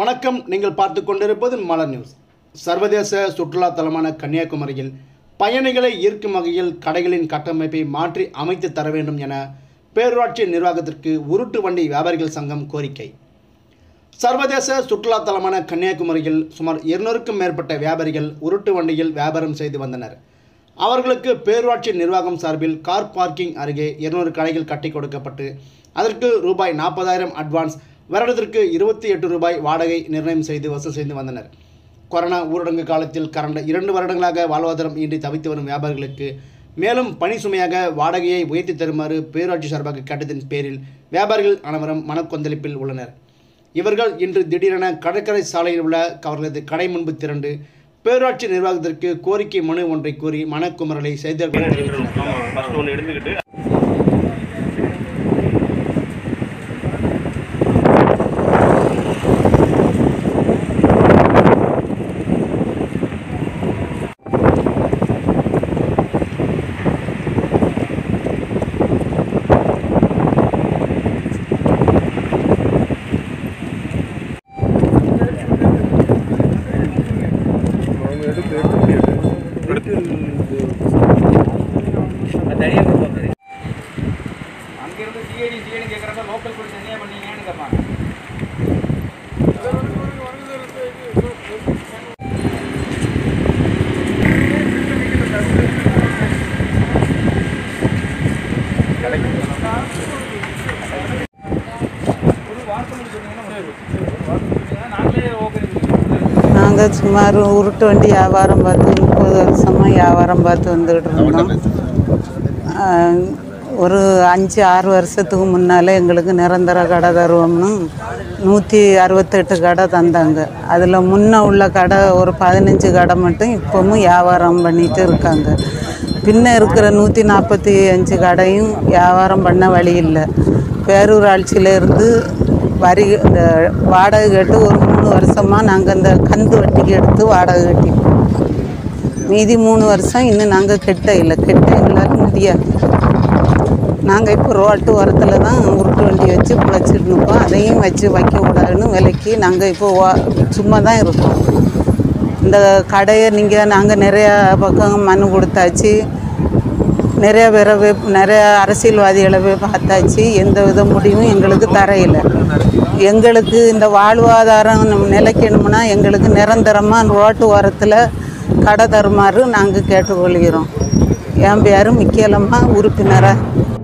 வணக்கம் நீங்கள் பார்த்து கொண்டிருப்பது மலர் நியூஸ் சர்வதேச சுற்றுலா தலமான கன்னியாகுமரியில் பயணிகளை ஈர்க்கும் வகையில் கடைகளின் கட்டமைப்பை மாற்றி அமைத்து தர வேண்டும் என பேரூராட்சி நிர்வாகத்திற்கு உருட்டு வண்டி வியாபாரிகள் சங்கம் கோரிக்கை சர்வதேச சுற்றுலா தலமான கன்னியாகுமரியில் சுமார் இருநூறுக்கும் மேற்பட்ட வியாபாரிகள் உருட்டு வண்டியில் வியாபாரம் செய்து வந்தனர் அவர்களுக்கு பேரூராட்சி நிர்வாகம் சார்பில் கார் பார்க்கிங் அருகே இருநூறு கடைகள் கட்டி கொடுக்கப்பட்டு அதற்கு ரூபாய் நாற்பதாயிரம் அட்வான்ஸ் வருடத்திற்கு இருபத்தி எட்டு ரூபாய் வாடகை நிர்ணயம் செய்து வசூல் செய்து வந்தனர் கொரோனா ஊரடங்கு காலத்தில் கடந்த இரண்டு வருடங்களாக வாழ்வாதாரம் இன்றி தவித்து வரும் வியாபாரிகளுக்கு மேலும் பணி சுமையாக வாடகையை உயர்த்தி தருமாறு பேரூராட்சி சார்பாக கேட்டதின் பேரில் வியாபாரிகள் அனைவரும் மனக்கொந்தளிப்பில் உள்ளனர் இவர்கள் இன்று திடீரென கடற்கரை சாலையில் உள்ள அவர்களது கடை முன்பு திரண்டு பேரூராட்சி நிர்வாகத்திற்கு கோரிக்கை மனு ஒன்றை கூறி மனக்குமரலை செய்தியாளர்கள் தெரிவித்தனர் ஆமா ஃபர்ஸ்ட் ஒன்று எடுத்துக்கிட்டு அங்கிருந்து சிஐடி சிஐடி கேட்குறப்ப லோக்கல் போலீஸ் என்ன பண்ணீங்கன்னு கேட்பாங்க ஒரு வார்த்தை மட்டும் சொன்னீங்கன்னா ஒரு வார்த்தை சொன்னீங்கன்னா நாங்களே ஓகே நாங்கள் சுமார் உருட்டு வண்டி வியாபாரம் பார்த்து முப்பது வருஷமாக வியாபாரம் பார்த்து வந்துக்கிட்டு இருந்தோம் ஆஹ், ஒரு அஞ்சு ஆறு வருஷத்துக்கு முன்னால் எங்களுக்கு நிரந்தர கடை தருவோம்னு நூற்றி அறுபத்தெட்டு கடை தந்தாங்க அதில் முன்ன உள்ள கடை ஒரு பதினஞ்சு கடை மட்டும் இப்போவும் வியாபாரம் பண்ணிட்டு இருக்காங்க பின்ன இருக்கிற நூற்றி நாற்பத்தி அஞ்சு கடையும் வியாபாரம் பண்ண வழி இல்லை பேரூராட்சியிலேருந்து வரி இந்த வாடகை கேட்டு ஒரு மூணு வருஷமாக நாங்கள் இந்த கந்து வட்டிக்கு எடுத்து வாடகை கட்டிப்போம் மீதி மூணு வருஷம் இன்னும் நாங்கள் கெட்ட இல்லை கெட்ட எங்களால் முடியாது நாங்கள் இப்போ ரோட்டு ஓரத்தில் தான் உருட்டு வண்டி வச்சு பிழைச்சிட்டு இருக்கோம் அதையும் வச்சு வைக்க கூடாதுன்னு விலைக்கு நாங்கள் இப்போ வா- சும்மா தான் இருக்கோம் இந்த கடையை நீங்கள் நாங்கள் நிறையா பக்கம் மனு கொடுத்தாச்சு நிறைய பேரை போய் நிறைய அரசியல்வாதிகளை போய் பார்த்தாச்சு எந்த வித முடிவும் எங்களுக்கு தரையில எங்களுக்கு இந்த வாழ்வாதாரம் நம்ம நிலைக்கணும்னா எங்களுக்கு நிரந்தரமாக ரோட்டு ஓரத்தில் கடை தருமாறு நாங்கள் கேட்டுக்கொள்கிறோம் என் பேரும் முக்கியமாக உறுப்பினராக